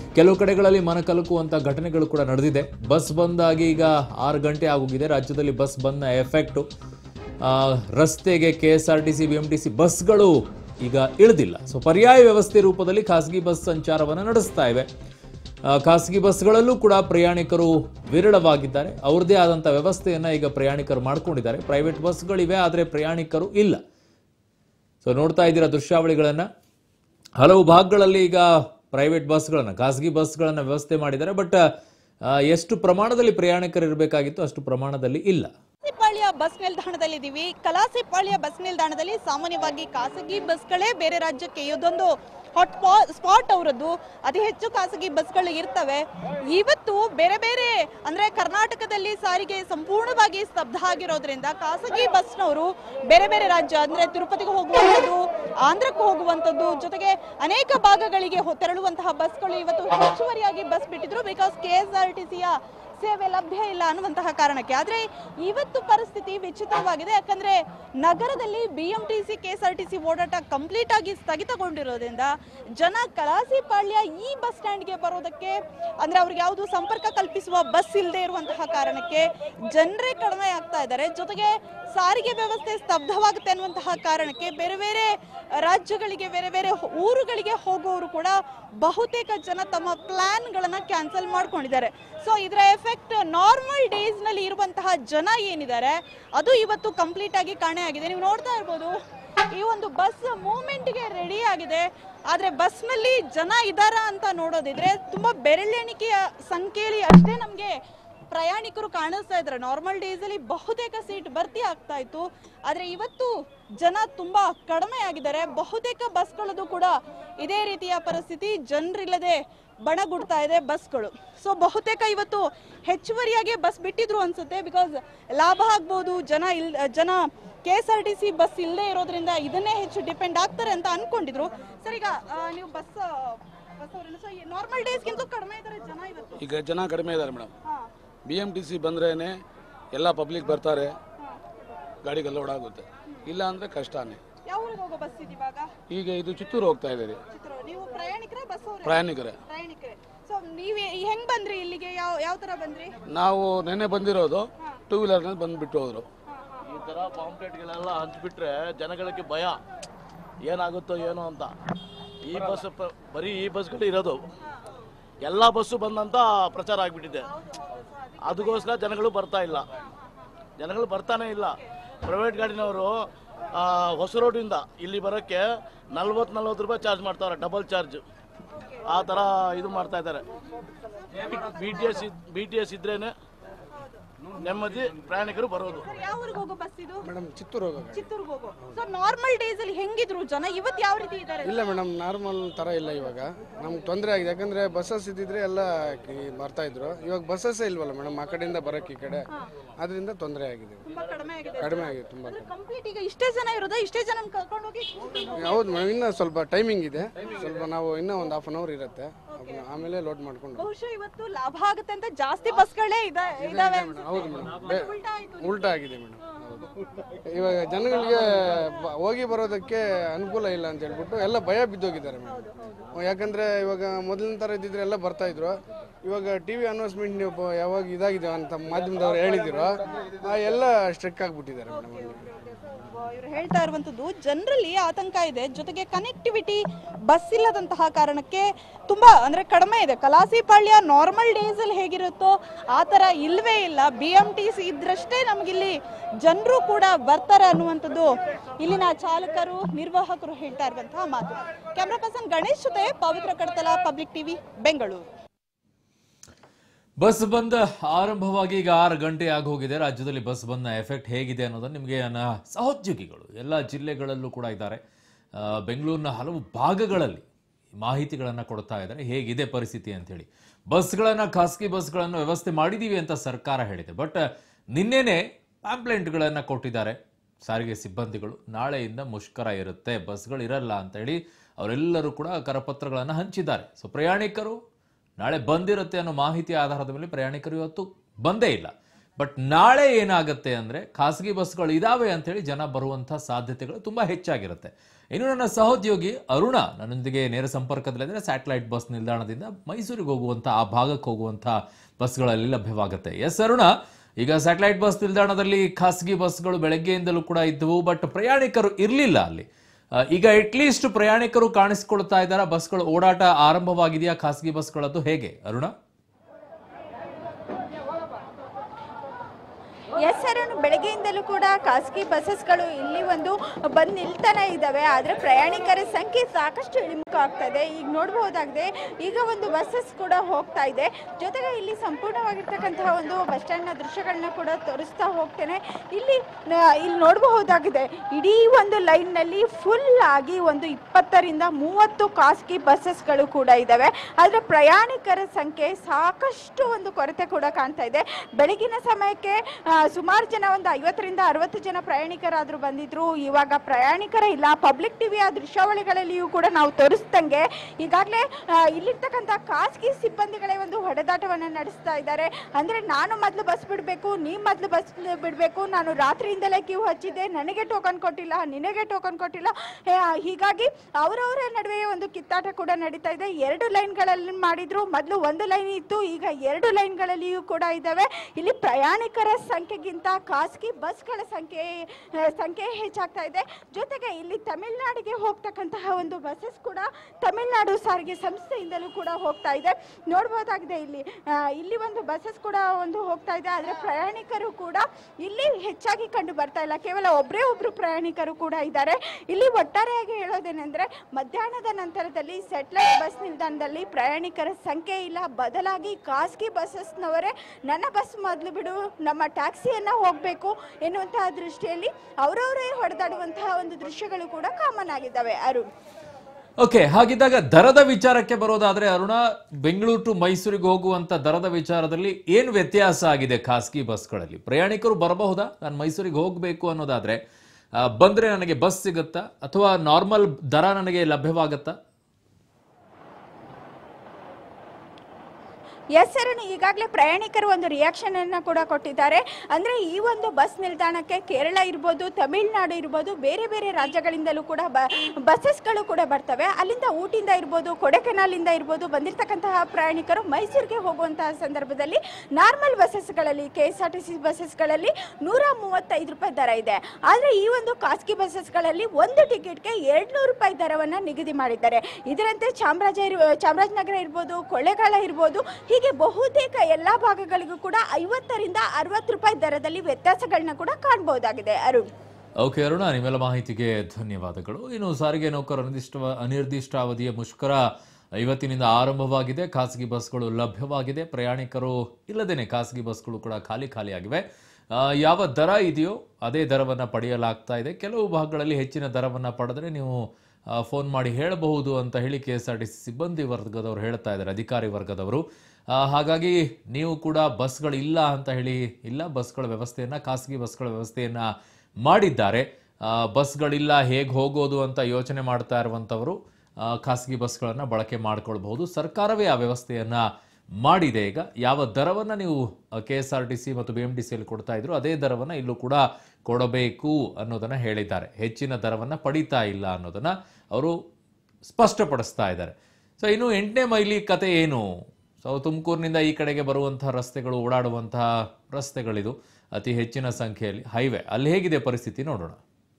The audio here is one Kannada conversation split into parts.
ಕೆಲವು ಕಡೆಗಳಲ್ಲಿ ಮನ ಕಲಕುವಂಥ ಘಟನೆಗಳು ಕೂಡ ನಡೆದಿದೆ ಬಸ್ ಬಂದಾಗಿ ಈಗ ಆರು ಗಂಟೆ ಆಗೋಗಿದೆ ರಾಜ್ಯದಲ್ಲಿ ಬಸ್ ಬಂದ್ನ ಎಫೆಕ್ಟು ರಸ್ತೆಗೆ K S R T C B M T C ಬಸ್ಗಳು ಈಗ ಇಳಿದಿಲ್ಲ ಸೊ ಪರ್ಯಾಯ ವ್ಯವಸ್ಥೆ ರೂಪದಲ್ಲಿ ಖಾಸಗಿ ಬಸ್ ಸಂಚಾರವನ್ನು ನಡೆಸ್ತಾ ಇವೆ ಆ, ಖಾಸಗಿ ಬಸ್ಗಳಲ್ಲೂ ಕೂಡ ಪ್ರಯಾಣಿಕರು ವಿರಳವಾಗಿದ್ದಾರೆ ಅವ್ರದ್ದೇ ಆದಂಥ ವ್ಯವಸ್ಥೆಯನ್ನು ಈಗ ಪ್ರಯಾಣಿಕರು ಮಾಡ್ಕೊಂಡಿದ್ದಾರೆ ಪ್ರೈವೇಟ್ ಬಸ್ಗಳಿವೆ ಆದರೆ ಪ್ರಯಾಣಿಕರು ಇಲ್ಲ ಸೊ ನೋಡ್ತಾ ಇದ್ದೀರಾ ದೃಶ್ಯಾವಳಿಗಳನ್ನು ಹಲವು ಭಾಗಗಳಲ್ಲಿ ಈಗ ಪ್ರೈವೇಟ್ ಬಸ್ಗಳನ್ನು ಖಾಸಗಿ ಬಸ್ಗಳನ್ನು ವ್ಯವಸ್ಥೆ ಮಾಡಿದ್ದಾರೆ ಬಟ್ ಎಷ್ಟು ಪ್ರಮಾಣದಲ್ಲಿ ಪ್ರಯಾಣಿಕರು ಇರಬೇಕಾಗಿತ್ತು ಅಷ್ಟು ಪ್ರಮಾಣದಲ್ಲಿ ಇಲ್ಲ ಕಲಾಸಿಪಾಳ್ಯ ಬಸ್ ನಿಲ್ದಾಣದಲ್ಲಿದ್ದೀವಿ ಕಲಾಸಿಪಾಳ್ಯ ಬಸ್ ನಿಲ್ದಾಣದಲ್ಲಿ ಸಾಮಾನ್ಯವಾಗಿ ಖಾಸಗಿ ಬಸ್ಗಳೇ ಬೇರೆ ರಾಜ್ಯಕ್ಕೆ ಇದೊಂದು ಹಾಟ್ ಸ್ಪಾಟ್ ಅವರದ್ದು ಅತಿ ಹೆಚ್ಚು ಖಾಸಗಿ ಬಸ್ಗಳು ಇರ್ತವೆ ಇವತ್ತು ಬೇರೆ ಬೇರೆ ಅಂದ್ರೆ ಕರ್ನಾಟಕದಲ್ಲಿ ಸಾರಿಗೆ ಸಂಪೂರ್ಣವಾಗಿ ಸ್ತಬ್ಧ ಆಗಿರೋದ್ರಿಂದ ಖಾಸಗಿ ಬಸ್ನವರು ಬೇರೆ ಬೇರೆ ರಾಜ್ಯ ಅಂದ್ರೆ ತಿರುಪತಿಗೆ ಹೋಗುವಂಥದ್ದು ಆಂಧ್ರಕ್ಕೆ ಹೋಗುವಂಥದ್ದು ಜೊತೆಗೆ ಅನೇಕ ಭಾಗಗಳಿಗೆ ಹೊ- ತೆರಳುವಂತಹ ಬಸ್ಗಳು ಇವತ್ತು ಹೆಚ್ಚುವರಿಯಾಗಿ ಬಸ್ ಬಿಟ್ಟಿದ್ರು because K S R T ಸಿಯ ಸೇವೆ ಲಭ್ಯ ಇಲ್ಲ ಅನ್ನುವಂತಹ ಕಾರಣಕ್ಕೆ ಆದ್ರೆ ಇವತ್ತು ಪರಿಸ್ಥಿತಿ ವಿಚಿತ್ರವಾಗಿದೆ ಯಾಕಂದ್ರೆ ನಗರದಲ್ಲಿ ಬಿಎಂಟಿಸಿ ಕೆಎಸ್ಆರ್ಟಿಸಿ ಓಡಾಟ ಕಂಪ್ಲೀಟ್ ಆಗಿ ಸ್ಥಗಿತಗೊಂಡಿರೋದ್ರಿಂದ ಜನ ಕಲಾಸಿಪಾಳ್ಯ ಈ ಬಸ್ ಸ್ಟ್ಯಾಂಡ್ಗೆ ಬರೋದಕ್ಕೆ ಅಂದ್ರೆ ಅವ್ರಿಗೆ ಯಾವುದು ಸಂಪರ್ಕ ಕಲ್ಪಿಸುವ ಬಸ್ ಇಲ್ಲದೆ ಇರುವಂತಹ ಕಾರಣಕ್ಕೆ ಜನರೇ ಕಡಿಮೆ ಆಗ್ತಾ ಇದ್ದಾರೆ ಜೊತೆಗೆ ಸಾರಿಗೆ ವ್ಯವಸ್ಥೆ ಸ್ತಬ್ಧವಾಗುತ್ತೆ ಅನ್ನುವಂತಹ ಕಾರಣಕ್ಕೆ ಬೇರೆ ಬೇರೆ ರಾಜ್ಯಗಳಿಗೆ ಬೇರೆ ಬೇರೆ ಹೊ- ಊರುಗಳಿಗೆ ಹೋಗೋರು ಕೂಡ ಬಹುತೇಕ ಜನ ತಮ್ಮ ಪ್ಲಾನ್ಗಳನ್ನ ಕ್ಯಾನ್ಸಲ್ ಮಾಡ್ಕೊಂಡಿದ್ದಾರೆ ಸೊ ಇದರ ಎಫೆಕ್ಟ್ ನಾರ್ಮಲ್ ಡೇಸ್ ನಲ್ಲಿ ಇರುವಂತಹ ಜನ ಏನಿದ್ದಾರೆ ಅದು ಇವತ್ತು ಕಂಪ್ಲೀಟ್ ಆಗಿ ಕಾಣೆ ಆಗಿದೆ ನೀವು ನೋಡ್ತಾ ಇರ್ಬೋದು ಈ ಒಂದು ಬಸ್ ಮೂವ್ಮೆಂಟ್ಗೆ ರೆಡಿ ಆಗಿದೆ ಆದ್ರೆ ಬಸ್ ನಲ್ಲಿ ಜನ ಇದಾರ ಅಂತ ನೋಡೋದಿದ್ರೆ ತುಂಬಾ ಬೆರಳೆಣಿಕೆಯ ಸಂಖ್ಯೆಯಲ್ಲಿ ಅಷ್ಟೇ ನಮ್ಗೆ ಪ್ರಯಾಣಿಕರು ಕಾಣಿಸ್ತಾ ಇದ್ದಾರೆ ನಾರ್ಮಲ್ ಡೇಸ್ ಅಲ್ಲಿ ಬಹುತೇಕ ಸೀಟ್ ಭರ್ತಿ ಆಗ್ತಾ ಇತ್ತು ಆದ್ರೆ ಇವತ್ತು ಜನ ತುಂಬಾ ಕಡಿಮೆ ಆಗಿದ್ದಾರೆ ಬಹುತೇಕ ಬಸ್ಗಳದ್ದು ಕೂಡ ಇದೇ ರೀತಿಯ ಪರಿಸ್ಥಿತಿ ಜನರಿಲ್ಲದೆ ಬಣಗುಡ್ತಾ ಇದೆ ಬಸ್ಗಳು ಸೊ ಬಹುತೇಕ ಇವತ್ತು ಹೆಚ್ಚುವರಿಯಾಗಿ ಬಸ್ ಬಿಟ್ಟಿದ್ರು ಅನ್ಸುತ್ತೆ ಬಿಕಾಸ್ ಲಾಭ ಆಗ್ಬೋದು ಜನ ಇಲ್ ಜನ K S R T C bus ಇಲ್ಲದೆ ಇರೋದ್ರಿಂದ ಇದನ್ನೇ ಹೆಚ್ಚು ಡಿಪೆಂಡ್ ಆಗ್ತಾರೆ ಅಂತ ಅನ್ಕೊಂಡಿದ್ರು ಸರ್ ಈಗ ಆ, ನೀವು ಬಸ್ ಬಸ್ ಅವರನ್ನು ಸೊ ನಾರ್ಮಲ್ ಡೇಸ್ಗಿಂತ ಕಡಿಮೆ ಇದ್ದಾರೆ ಜನ ಇವತ್ತು ಈಗ ಜನ ಕಡಿಮೆ ಇದ್ದಾರೆ ಮೇಡಮ್ ಹಾ ಬಿ ಎಮ್ ಟಿ ಸಿ ಬಂದ್ರೇ ಎಲ್ಲ ಪಬ್ಲಿಕ್ ಬರ್ತಾರೆ ಗಾಡಿಗೆಲ್ಲ ಓಡಾಗುತ್ತೆ ಇಲ್ಲ ಅಂದರೆ ಕಷ್ಟನೇ ಯಾವ ಊರಿಗೆ ಹೋಗೋ ಬಸ್ ಇದು ಇವಾಗ ಈಗ ಇದು ಚಿತ್ತೂರು ಹೋಗ್ತಾ ಇದ್ದೀರಿ ಚಿತ್ರ ನೀವು ಪ್ರಯಾಣಿಕರ ಬಸ್ ಅವ್ರೆ ಪ್ರಯಾಣಿಕರೇ ಪ್ರಯಾಣಿಕರೇ ಸೊ ನೀವೇ ಹೆಂಗ್ ಬಂದ್ರಿ ಇಲ್ಲಿಗೆ ಯಾವ ಯಾವ ತರ ಬಂದ್ರಿ ನಾವು ನೆನ್ನೆ ಬಂದಿರೋದು ಟೂ ವೀಲರ್ನಲ್ಲಿ ಬಂದುಬಿಟ್ಟು ಹೋದ್ರು ಈ ತರ ಪಾಂಪ್ಲೆಟ್ಗಳೆಲ್ಲ ಹಂಚ್ಬಿಟ್ರೆ ಜನಗಳಿಗೆ ಭಯ ಏನಾಗುತ್ತೋ ಏನೋ ಅಂತ ಈ ಬಸ್ ಪ- ಬರೀ ಈ ಬಸ್ಗಳು ಇರೋದು ಎಲ್ಲ ಬಸ್ಸು ಬಂದಂತ ಪ್ರಚಾರ ಆಗ್ಬಿಟ್ಟಿದೆ ಅದಕ್ಕೋಸ್ಕರ ಜನಗಳು ಬರ್ತಾ ಇಲ್ಲ ಜನಗಳು ಬರ್ತಾನೆ ಇಲ್ಲ ಪ್ರೈವೇಟ್ ಗಾಡಿನವರು ಆ, ಹೊಸ ರೋಡಿಂದ ಇಲ್ಲಿ ಬರೋಕ್ಕೆ ನಲ್ವತ್ತು ನಲ್ವತ್ತು ರೂಪಾಯಿ ಚಾರ್ಜ್ ಮಾಡ್ತಾರೆ ಡಬಲ್ ಚಾರ್ಜ್ ಆ ಥರ ಇದು ಮಾಡ್ತಾ ಇದ್ದಾರೆ B T S B T S ಇದ್ರೇನೆ ನೆಮ್ಮದಿ ಪ್ರಯಾಣಿಕರು ಬರೋದು ಯಾವ ಊರಿಗೆ ಹೋಗೋ ಬಸ್ ಇದು ಮೇಡಮ್ ಚಿತ್ತೂರು ಹೋಗೋದು ಚಿತ್ತೂರ್ಗೆ ಹೋಗೋ ಸೊ ನಾರ್ಮಲ್ ಡೇಸ್ ಅಲ್ಲಿ ಹೆಂಗಿದ್ರು ಜನ ಇವತ್ತು ಯಾವ ರೀತಿ ಇದ್ದಾರೆ ಇಲ್ಲ ಮೇಡಮ್ ನಾರ್ಮಲ್ ಥರ ಇಲ್ಲ ಇವಾಗ ನಮ್ಗೆ ತೊಂದರೆ ಆಗಿದೆ ಯಾಕಂದ್ರೆ ಬಸ್ಸಸ್ ಇದ್ದಿದ್ರೆ ಎಲ್ಲ ಕಿ- ಬರ್ತಾ ಇದ್ರು ಇವಾಗ ಬಸ್ಸಸ್ಸೇ ಇಲ್ವಲ್ಲ ಮೇಡಮ್ ಆ ಕಡೆಯಿಂದ ಬರೋಕ್ಕೆ ಈ ಕಡೆ ಅದರಿಂದ ತೊಂದರೆ ಆಗಿದೆ ತುಂಬಾ ಕಡಿಮೆ ಆಗಿದೆ ಕಡಿಮೆ ಆಗಿದೆ ತುಂಬ ಕಂಪ್ಲೀಟ್ ಈಗ ಇಷ್ಟೇ ಜನ ಇರೋದಾ ಇಷ್ಟೇ ಜನ ಕರ್ಕೊಂಡು ಹೋಗಿ ಹೌದು ಮೇಡಮ್ ಇನ್ನೂ ಸ್ವಲ್ಪ ಟೈಮಿಂಗ್ ಇದೆ ಸ್ವಲ್ಪ ನಾವು ಇನ್ನೂ ಒಂದು ಹಾಫ್ ಅನ್ ಅವರ್ ಇರುತ್ತೆ ಅದನ್ನ ಆಮೇಲೆ ಲೋಡ್ ಮಾಡ್ಕೊಂಡು ಬಹುಶಃ ಇವತ್ತು ಲಾಭ ಆಗುತ್ತೆ ಅಂತ ಜಾಸ್ತಿ ಬಸ್ಗಳೇ ಇದೆ ಇದಾವೆ ಅನ್ಸುತ್ತೆ. ಹೌದು ಮೇಡಮ್ ಉಲ್ಟಾ ಆಯ್ತು ಉಲ್ಟಾ ಆಗಿದೆ ಮೇಡಮ್ ಇವಾಗ ಜನಗಳಿಗೆ ಬ- ಹೋಗಿ ಬರೋದಕ್ಕೆ ಅನುಕೂಲ ಇಲ್ಲ ಅಂತ ಹೇಳ್ಬಿಟ್ಟು ಎಲ್ಲ ಭಯ ಬಿದ್ದೋಗಿದ್ದಾರೆ ಮೇಡಮ್ ಯಾಕಂದ್ರೆ ಇವಾಗ ಮೊದಲಿನ ಥರ ಇದ್ದಿದ್ರೆ ಎಲ್ಲ ಬರ್ತಾ ಇದ್ರು ಇವಾಗ ಟಿ ವಿ ಅನೌನ್ಸ್ಮೆಂಟ್ ನೀವು ಬ- ಯಾವಾಗ ಇದಾಗಿದೆ ಅಂತ ಮಾಧ್ಯಮದವ್ರು ಹೇಳಿದಿರೋ ಆ ಎಲ್ಲ ಸ್ಟ್ರಿಕ್ ಆಗಿಬಿಟ್ಟಿದ್ದಾರೆ ಮೇಡಮ್ ಅಲ್ಲಿ ಇವರು ಹೇಳ್ತಾ ಇರುವಂತದ್ದು ಜನರಲ್ಲಿ ಆತಂಕ ಇದೆ ಜೊತೆಗೆ ಕನೆಕ್ಟಿವಿಟಿ ಬಸ್ ಇಲ್ಲದಂತಹ ಕಾರಣಕ್ಕೆ ತುಂಬಾ ಅಂದ್ರೆ ಕಡಿಮೆ ಇದೆ ಕಲಾಸಿಪಾಳ್ಯ ನಾರ್ಮಲ್ ಡೇಸ್ ಅಲ್ಲಿ ಹೇಗಿರುತ್ತೋ ಆ ತರ ಇಲ್ವೇ ಇಲ್ಲ ಬಿ ಎಂ ಟಿ ಸಿ ಇದ್ರಷ್ಟೇ ನಮಗಿಲ್ಲಿ ಜನರು ಕೂಡ ಬರ್ತಾರೆ ಅನ್ನುವಂಥದ್ದು ಇಲ್ಲಿನ ಚಾಲಕರು ನಿರ್ವಾಹಕರು ಹೇಳ್ತಾ ಇರುವಂತಹ ಮಾತು ಕ್ಯಾಮ್ರಾ ಪರ್ಸನ್ ಗಣೇಶ್ ಜೊತೆ Pavitra Kadatala public TV Bengaluru bus bandh ಆರಂಭವಾಗಿ ಈಗ ಆರು ಗಂಟೆ ಆಗಿ ಹೋಗಿದೆ ರಾಜ್ಯದಲ್ಲಿ ಬಸ್ ಬಂದ್ನ ಎಫೆಕ್ಟ್ ಹೇಗಿದೆ ಅನ್ನೋದನ್ನು ನಿಮಗೆ ನನ್ನ ಸಹೋದ್ಯೋಗಿಗಳು ಎಲ್ಲ ಜಿಲ್ಲೆಗಳಲ್ಲೂ ಕೂಡ ಇದ್ದಾರೆ ಆ, ಬೆಂಗಳೂರಿನ ಹಲವು ಭಾಗಗಳಲ್ಲಿ ಮಾಹಿತಿಗಳನ್ನು ಕೊಡ್ತಾ ಇದ್ದಾರೆ ಹೇಗಿದೆ ಪರಿಸ್ಥಿತಿ ಅಂತೇಳಿ ಬಸ್ಗಳನ್ನು ಖಾಸಗಿ ಬಸ್ಗಳನ್ನು ವ್ಯವಸ್ಥೆ ಮಾಡಿದ್ದೀವಿ ಅಂತ ಸರ್ಕಾರ ಹೇಳಿದೆ ಬಟ್ ನಿನ್ನೆನೆ ಪ್ಯಾಂಪ್ಲೆಂಟ್ಗಳನ್ನು ಕೊಟ್ಟಿದ್ದಾರೆ ಸಾರಿಗೆ ಸಿಬ್ಬಂದಿಗಳು ನಾಳೆಯಿಂದ ಮುಷ್ಕರ ಇರುತ್ತೆ ಬಸ್ಗಳು ಇರಲ್ಲ ಅಂತೇಳಿ ಅವರೆಲ್ಲರೂ ಕೂಡ ಕರಪತ್ರಗಳನ್ನು ಹಂಚಿದ್ದಾರೆ ಸೊ ಪ್ರಯಾಣಿಕರು ನಾಳೆ ಬಂದಿರುತ್ತೆ ಅನ್ನೋ ಮಾಹಿತಿ ಆಧಾರದ ಮೇಲೆ ಪ್ರಯಾಣಿಕರು ಇವತ್ತು ಬಂದೇ ಇಲ್ಲ ಬಟ್ ನಾಳೆ ಏನಾಗುತ್ತೆ ಅಂದರೆ ಖಾಸಗಿ ಬಸ್ಗಳು ಇದಾವೆ ಅಂತೇಳಿ ಜನ ಬರುವಂಥ ಸಾಧ್ಯತೆಗಳು ತುಂಬ ಹೆಚ್ಚಾಗಿರುತ್ತೆ ಇನ್ನು ನನ್ನ ಸಹೋದ್ಯೋಗಿ ಅರುಣ ನನ್ನೊಂದಿಗೆ ನೇರ ಸಂಪರ್ಕದಲ್ಲಿದ್ದರೆ ಸ್ಯಾಟಲೈಟ್ ಬಸ್ ನಿಲ್ದಾಣದಿಂದ ಮೈಸೂರಿಗೆ ಹೋಗುವಂಥ ಆ ಭಾಗಕ್ಕೆ ಹೋಗುವಂಥ ಬಸ್ಗಳಲ್ಲಿ ಲಭ್ಯವಾಗುತ್ತೆ ಎಸ್ ಅರುಣ ಈಗ ಸ್ಯಾಟಲೈಟ್ ಬಸ್ ನಿಲ್ದಾಣದಲ್ಲಿ ಖಾಸಗಿ ಬಸ್ಗಳು ಬೆಳಗ್ಗೆಯಿಂದಲೂ ಕೂಡ ಇದ್ದವು ಬಟ್ ಪ್ರಯಾಣಿಕರು ಇರಲಿಲ್ಲ ಅಲ್ಲಿ ಆ, ಈಗ ಅಟ್ಲೀಸ್ಟ್ ಪ್ರಯಾಣಿಕರು ಕಾಣಿಸ್ಕೊಳ್ತಾ ಇದ್ದಾರಾ ಬಸ್ಗಳು ಓಡಾಟ ಆರಂಭವಾಗಿದೆಯಾ ಖಾಸಗಿ ಬಸ್ಗಳದ್ದು ಹೇಗೆ ಅರುಣ ಎಸ್ ಸರ್ ಬೆಳಗ್ಗೆಯಿಂದಲೂ ಕೂಡ ಖಾಸಗಿ ಬಸ್ಸಸ್ಗಳು ಇಲ್ಲಿ ಒಂದು ಬಂದು ನಿಲ್ತಾನೆ ಇದ್ದಾವೆ ಆದರೆ ಪ್ರಯಾಣಿಕರ ಸಂಖ್ಯೆ ಸಾಕಷ್ಟು ಇಳಿಮುಖ ಆಗ್ತಾ ಇದೆ ಈಗ ನೋಡಬಹುದಾಗಿದೆ ಈಗ ಒಂದು ಬಸ್ಸಸ್ ಕೂಡ ಹೋಗ್ತಾ ಇದೆ ಜೊತೆಗೆ ಇಲ್ಲಿ ಸಂಪೂರ್ಣವಾಗಿರ್ತಕ್ಕಂತಹ ಒಂದು ಬಸ್ ಸ್ಟ್ಯಾಂಡ್ನ ದೃಶ್ಯಗಳನ್ನ ಕೂಡ ತೋರಿಸ್ತಾ ಹೋಗ್ತೇನೆ ಇಲ್ಲಿ ನ- ಇಲ್ಲಿ ನೋಡಬಹುದಾಗಿದೆ ಇಡೀ ಒಂದು ಲೈನ್ನಲ್ಲಿ ಫುಲ್ ಆಗಿ ಒಂದು ಇಪ್ಪತ್ತರಿಂದ ಮೂವತ್ತು ಖಾಸಗಿ ಬಸ್ಸಸ್ಗಳು ಕೂಡ ಇದ್ದಾವೆ ಆದರೆ ಪ್ರಯಾಣಿಕರ ಸಂಖ್ಯೆ ಸಾಕಷ್ಟು ಒಂದು ಕೊರತೆ ಕೂಡ ಕಾಣ್ತಾ ಇದೆ ಬೆಳಗಿನ ಸಮಯಕ್ಕೆ ಆ, ಸುಮಾರು ಜನ ಒಂದು ಐವತ್ತರಿಂದ ಅರವತ್ತು ಜನ ಪ್ರಯಾಣಿಕರಾದರೂ ಬಂದಿದ್ರು ಇವಾಗ ಪ್ರಯಾಣಿಕರ ಇಲ್ಲ ಪಬ್ಲಿಕ್ ಟಿವಿಯ ದೃಶ್ಯಾವಳಿಗಳಲ್ಲಿಯೂ ಕೂಡ ನಾವು ತೋರಿಸ್ದಂಗೆ ಈಗಾಗಲೇ ಇಲ್ಲಿರ್ತಕ್ಕಂಥ ಖಾಸಗಿ ಸಿಬ್ಬಂದಿಗಳೇ ಒಂದು ಹೊಡೆದಾಟವನ್ನು ನಡೆಸ್ತಾ ಇದ್ದಾರೆ ಅಂದರೆ ನಾನು ಮೊದಲು ಬಸ್ ಬಿಡಬೇಕು ನೀವು ಮೊದಲು ಬಸ್ ಬಿಡಬೇಕು ನಾನು ರಾತ್ರಿಯಿಂದಲೇ ಕ್ಯೂ ಹಚ್ಚಿದ್ದೆ ನನಗೆ ಟೋಕನ್ ಕೊಟ್ಟಿಲ್ಲ ನಿನಗೆ ಟೋಕನ್ ಕೊಟ್ಟಿಲ್ಲ ಏ, ಹೀಗಾಗಿ ಅವರವರ ನಡುವೆ ಒಂದು ಕಿತ್ತಾಟ ಕೂಡ ನಡೀತಾ ಇದೆ ಎರಡು ಲೈನ್ಗಳಲ್ಲಿ ಮಾಡಿದ್ರು ಮೊದಲು ಒಂದು ಲೈನ್ ಇತ್ತು ಈಗ ಎರಡು ಲೈನ್ಗಳಲ್ಲಿಯೂ ಕೂಡ ಇದ್ದಾವೆ ಇಲ್ಲಿ ಪ್ರಯಾಣಿಕರ ಸಂಖ್ಯೆಗಿಂತ ಖಾಸಗಿ ಬಸ್ಗಳ ಸಂಖ್ಯೆ ಆ, ಸಂಖ್ಯೆ ಹೆಚ್ಚಾಗ್ತಾ ಇದೆ ಜೊತೆಗೆ ಇಲ್ಲಿ ತಮಿಳುನಾಡಿಗೆ ಹೋಗ್ತಕ್ಕಂತಹ ಒಂದು ಬಸ್ಸಸ್ ಕೂಡ ತಮಿಳುನಾಡು ಸಾರಿಗೆ ಸಂಸ್ಥೆಯಿಂದಲೂ ಕೂಡ ಹೋಗ್ತಾ ಇದೆ ನೋಡ್ಬೋದಾಗಿದೆ ಇಲ್ಲಿ ಆ, ಇಲ್ಲಿ ಒಂದು ಬಸ್ಸಸ್ ಕೂಡ ಒಂದು ಹೋಗ್ತಾ ಇದೆ ಆದರೆ ಪ್ರಯಾಣಿಕರು ಕೂಡ ಇಲ್ಲಿ ಹೆಚ್ಚಾಗಿ ಕಂಡು ಬರ್ತಾ ಇಲ್ಲ ಕೇವಲ ಒಬ್ಬರೇ ಒಬ್ರು ಪ್ರಯಾಣಿಕರು ಕೂಡ ಇದ್ದಾರೆ ಇಲ್ಲಿ ಒಟ್ಟಾರೆಯಾಗಿ ಹೇಳೋದೇನೆಂದ್ರೆ ಮಧ್ಯಾಹ್ನದ ನಂತರದಲ್ಲಿ ಸೆಟ್ಲೈಟ್ ಬಸ್ ನಿಲ್ದಾಣದಲ್ಲಿ ಪ್ರಯಾಣಿಕರ ಸಂಖ್ಯೆ ಇಲ್ಲ ಬದಲಾಗಿ ಖಾಸಗಿ ಬಸ್ಸಸ್ನವರೇ ನನ್ನ ಬಸ್ ಮೊದಲು ಬಿಡು ನಮ್ಮ ಟ್ಯಾಕ್ಸಿಯನ್ನ ಹೋಗಬೇಕು ಎನ್ನುವಂತಹ ದೃಷ್ಟಿಯಲ್ಲಿ ಅವರವರೇ ಹೊಡೆದಾಡುವಂತಹ ಒಂದು ದೃಶ್ಯಗಳು ಕೂಡ ಕಾಮನ್ ಆಗಿದ್ದಾವೆ ಅರುಣ್ ಓಕೆ ಹಾಗಿದ್ದಾಗ ದರದ ವಿಚಾರಕ್ಕೆ ಬರೋದಾದ್ರೆ ಅರುಣ ಬೆಂಗಳೂರು ಟು ಮೈಸೂರಿಗೆ ಹೋಗುವಂತ ದರದ ವಿಚಾರದಲ್ಲಿ ಏನು ವ್ಯತ್ಯಾಸ ಆಗಿದೆ ಖಾಸಗಿ ಬಸ್ಗಳಲ್ಲಿ ಪ್ರಯಾಣಿಕರು ಬರಬಹುದಾ ನಾನು ಮೈಸೂರಿಗೆ ಹೋಗಬೇಕು ಅನ್ನೋದಾದ್ರೆ ಆ, ಬಂದ್ರೆ ನನಗೆ ಬಸ್ ಸಿಗುತ್ತಾ ಅಥವಾ ನಾರ್ಮಲ್ ದರ ನನಗೆ ಲಭ್ಯವಾಗುತ್ತಾ ಎಸ್ ಸರ್ ಈಗಾಗಲೇ ಪ್ರಯಾಣಿಕರು ಒಂದು ರಿಯಾಕ್ಷನ್ ಅನ್ನ ಕೂಡ ಕೊಟ್ಟಿದ್ದಾರೆ ಅಂದ್ರೆ ಈ ಒಂದು ಬಸ್ ನಿಲ್ದಾಣಕ್ಕೆ ಕೇರಳ ಇರ್ಬೋದು ತಮಿಳುನಾಡು ಇರ್ಬೋದು ಬೇರೆ ಬೇರೆ ರಾಜ್ಯಗಳಿಂದಲೂ ಕೂಡ ಬಸ್ಸಸ್ಗಳು ಕೂಡ ಬರ್ತವೆ ಅಲ್ಲಿಂದ ಊಟಿಂದ ಇರ್ಬೋದು ಕೊಡೆಕೆನಾಲಿಂದ ಇರ್ಬೋದು ಬಂದಿರತಕ್ಕಂತಹ ಪ್ರಯಾಣಿಕರು ಮೈಸೂರಿಗೆ ಹೋಗುವಂತಹ ಸಂದರ್ಭದಲ್ಲಿ ನಾರ್ಮಲ್ ಬಸ್ಸಸ್ಗಳಲ್ಲಿ K S R T C ಬಸ್ಸಸ್ಗಳಲ್ಲಿ ನೂರ ಮೂವತ್ತೈದು ರೂಪಾಯಿ ದರ ಇದೆ ಆದರೆ ಈ ಒಂದು ಖಾಸಗಿ ಬಸ್ಸಸ್ಗಳಲ್ಲಿ ಒಂದು ಟಿಕೆಟ್ಗೆ ಎರಡ್ನೂರು ರೂಪಾಯಿ ದರವನ್ನು ನಿಗದಿ ಮಾಡಿದ್ದಾರೆ ಇದರಂತೆ ಚಾಮರಾಜ ಇರು ಚಾಮರಾಜನಗರ ಇರ್ಬೋದು ಕೊಳ್ಳೇಗಾಲ ಇರ್ಬೋದು ಹೀಗೆ ಬಹುತೇಕ ಎಲ್ಲಾ ಭಾಗಗಳಿಗೂ ಕೂಡ ಐವತ್ತರಿಂದ ಅರವತ್ತು ರೂಪಾಯಿ ದರದಲ್ಲಿ ವ್ಯತ್ಯಾಸಗಳನ್ನ ಕೂಡ ಕಾಣಬಹುದಾಗಿದೆ ಅರುಣ್ ಓಕೆ ಅರುಣ ನಿಮ್ಮೆಲ್ಲ ಮಾಹಿತಿಗೆ ಧನ್ಯವಾದಗಳು ಇನ್ನು ಸಾರಿಗೆ ನೌಕರ ಅನಿರ್ದಿಷ್ಟ ಅನಿರ್ದಿಷ್ಟ ಅವಧಿಯ ಮುಷ್ಕರ ಇವತ್ತಿನಿಂದ ಆರಂಭವಾಗಿದೆ ಖಾಸಗಿ ಬಸ್ಗಳು ಲಭ್ಯವಾಗಿದೆ ಪ್ರಯಾಣಿಕರು ಇಲ್ಲದೇನೆ ಖಾಸಗಿ ಬಸ್ಗಳು ಕೂಡ ಖಾಲಿ ಖಾಲಿಯಾಗಿವೆ ಆ, ಯಾವ ದರ ಇದೆಯೋ ಅದೇ ದರವನ್ನು ಪಡೆಯಲಾಗ್ತಾ ಇದೆ ಕೆಲವು ಭಾಗಗಳಲ್ಲಿ ಹೆಚ್ಚಿನ ದರವನ್ನು ಪಡೆದ್ರೆ ನೀವು ಫೋನ್ ಮಾಡಿ ಹೇಳಬಹುದು ಅಂತ ಹೇಳಿ K S R T C ಸಿಬ್ಬಂದಿ ವರ್ಗದವರು ಹೇಳ್ತಾ ಇದ್ದಾರೆ ಅಧಿಕಾರಿ ವರ್ಗದವರು ಆ, ಹಾಗಾಗಿ ನೀವು ಕೂಡ ಬಸ್ಗಳು ಇಲ್ಲ ಅಂತ ಹೇಳಿ ಇಲ್ಲ ಬಸ್ಗಳ ವ್ಯವಸ್ಥೆಯನ್ನು ಖಾಸಗಿ ಬಸ್ಗಳ ವ್ಯವಸ್ಥೆಯನ್ನು ಮಾಡಿದ್ದಾರೆ ಆ, ಬಸ್ಗಳಿಲ್ಲ ಹೇಗೆ ಹೋಗೋದು ಅಂತ ಯೋಚನೆ ಮಾಡ್ತಾ ಇರುವಂಥವರು ಆ, ಖಾಸಗಿ ಬಸ್ಗಳನ್ನು ಬಳಕೆ ಮಾಡ್ಕೊಳ್ಬಹುದು ಸರ್ಕಾರವೇ ಆ ವ್ಯವಸ್ಥೆಯನ್ನು ಮಾಡಿದೆ ಈಗ ಯಾವ ದರವನ್ನು ನೀವು K S R T C ಮತ್ತು ಬಿ ಎಮ್ ಟಿ ಸಿಯಲ್ಲಿ ಕೊಡ್ತಾ ಇದ್ರು ಅದೇ ದರವನ್ನು ಇಲ್ಲೂ ಕೂಡ ಕೊಡಬೇಕು ಅನ್ನೋದನ್ನು ಹೇಳಿದ್ದಾರೆ ಹೆಚ್ಚಿನ ದರವನ್ನು ಪಡಿತಾ ಇಲ್ಲ ಅನ್ನೋದನ್ನು ಅವರು ಸ್ಪಷ್ಟಪಡಿಸ್ತಾ ಇದ್ದಾರೆ ಸೊ ಇನ್ನು ಎಂಟನೇ ಮೈಲಿ ಕತೆ ಏನು ಸೊ ತುಮಕೂರಿನಿಂದ ಈ ಕಡೆಗೆ ಬರುವಂತಹ ರಸ್ತೆಗಳು ಓಡಾಡುವಂತಹ ರಸ್ತೆಗಳಿದು ಅತಿ ಹೆಚ್ಚಿನ ಸಂಖ್ಯೆಯಲ್ಲಿ ಹೈವೇ ಅಲ್ಲಿ ಹೇಗಿದೆ ಪರಿಸ್ಥಿತಿ ನೋಡೋಣ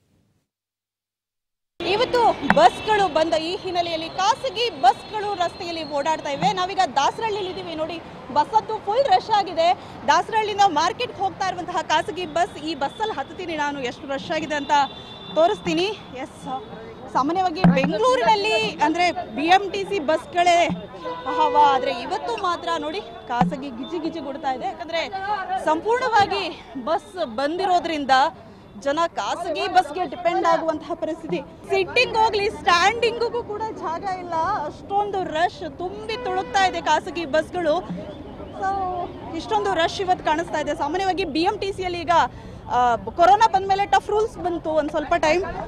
ಇವತ್ತು ಬಸ್ಗಳು ಬಂದ ಈ ಹಿನ್ನೆಲೆಯಲ್ಲಿ ಖಾಸಗಿ ಬಸ್ಗಳು ರಸ್ತೆಯಲ್ಲಿ ಓಡಾಡ್ತಾ ಇವೆ ನಾವೀಗ ದಾಸರಳ್ಳಿಲಿ ಇದ್ದೀವಿ ನೋಡಿ ಬಸ್ ಅಂತೂ ಫುಲ್ ರಶ್ ಆಗಿದೆ ದಾಸರಳ್ಳಿಯಿಂದ ಮಾರ್ಕೆಟ್ ಹೋಗ್ತಾ ಇರುವಂತಹ ಖಾಸಗಿ ಬಸ್ ಈ ಬಸ್ಸಲ್ಲಿ ಹತ್ತೀನಿ ನಾನು ಎಷ್ಟು ರಶ್ ಆಗಿದೆ ಅಂತ ತೋರಿಸ್ತೀನಿ ಎಸ್ ಸಾಮಾನ್ಯವಾಗಿ ಬೆಂಗಳೂರಿನಲ್ಲಿ ಅಂದ್ರೆ ಬಿ ಎಂ ಟಿ ಸಿ ಬಸ್ಗಳೇ ಹವ ಆದ್ರೆ ಇವತ್ತು ಮಾತ್ರ ನೋಡಿ ಖಾಸಗಿ ಗಿಜಿ ಗಿಜಿ ಗುಡ್ತಾ ಇದೆ ಯಾಕಂದ್ರೆ ಸಂಪೂರ್ಣವಾಗಿ ಬಸ್ ಬಂದಿರೋದ್ರಿಂದ ಜನ ಖಾಸಗಿ ಬಸ್ಗೆ ಡಿಪೆಂಡ್ ಆಗುವಂತಹ ಪರಿಸ್ಥಿತಿ ಸಿಟ್ಟಿಂಗ್ ಹೋಗ್ಲಿ ಸ್ಟ್ಯಾಂಡಿಂಗಿಗೂ ಕೂಡ ಜಾಗ ಇಲ್ಲ ಅಷ್ಟೊಂದು ರಶ್ ತುಂಬಿ ತುಳುಕ್ತಾ ಇದೆ ಖಾಸಗಿ ಬಸ್ಗಳು ಸೊ ಇಷ್ಟೊಂದು ರಶ್ ಇವತ್ತು ಕಾಣಿಸ್ತಾ ಇದೆ ಸಾಮಾನ್ಯವಾಗಿ ಬಿ ಎಂ ಟಿ ಸಿಯಲ್ಲಿ ಈಗ ಆ, ಕೊರೋನಾ ಬಂದ್ಮೇಲೆ ಟಫ್ ರೂಲ್ಸ್ ಬಂತು ಒಂದು ಸ್ವಲ್ಪ ಟೈಮ್